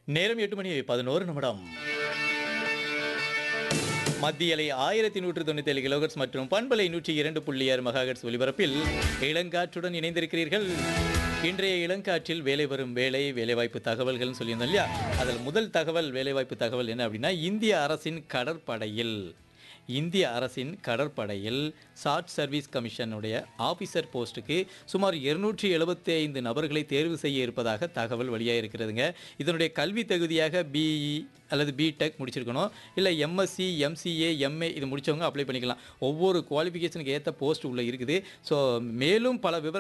நேரம் எட்டு மணி பதினோரு நிமிடம் மத்திய அலை ஆயிரத்தி நூற்று தொண்ணூத்தி ஏழு கிலோகட்ஸ் மற்றும் பண்பலை நூற்றி இரண்டு புள்ளி ஆறு மெகாஹெட்ஸ் ஒலிபரப்பில் இளங்காற்றுடன் இணைந்திருக்கிறீர்கள் இன்றைய இளங்காற்றில் வேலை வரும் வேலை வேலைவாய்ப்பு தகவல்கள்னு சொல்லியிருந்தோம் இல்லையா அதில் முதல் தகவல் வேலைவாய்ப்பு தகவல் என்ன அப்படின்னா இந்திய அரசின் கடற்படையில் இந்திய அரசின் கடற்படையில் ஷார்ட் சர்வீஸ் கமிஷனுடைய ஆஃபீஸர் போஸ்ட்டுக்கு சுமார் இருநூற்றி எழுபத்தி ஐந்து நபர்களை தேர்வு செய்ய இருப்பதாக தகவல் வெளியாக இருக்கிறதுங்க இதனுடைய கல்வி தகுதியாக பிஇ அல்லது பிடெக் முடிச்சிருக்கணும் இல்லை எம்எஸ்சி எம்சிஏ எம்ஏ இது முடிச்சவங்க அப்ளை பண்ணிக்கலாம் ஒவ்வொரு குவாலிஃபிகேஷனுக்கு ஏற்ற போஸ்ட் உள்ள இருக்குது ஸோ மேலும் பல விவரங்கள்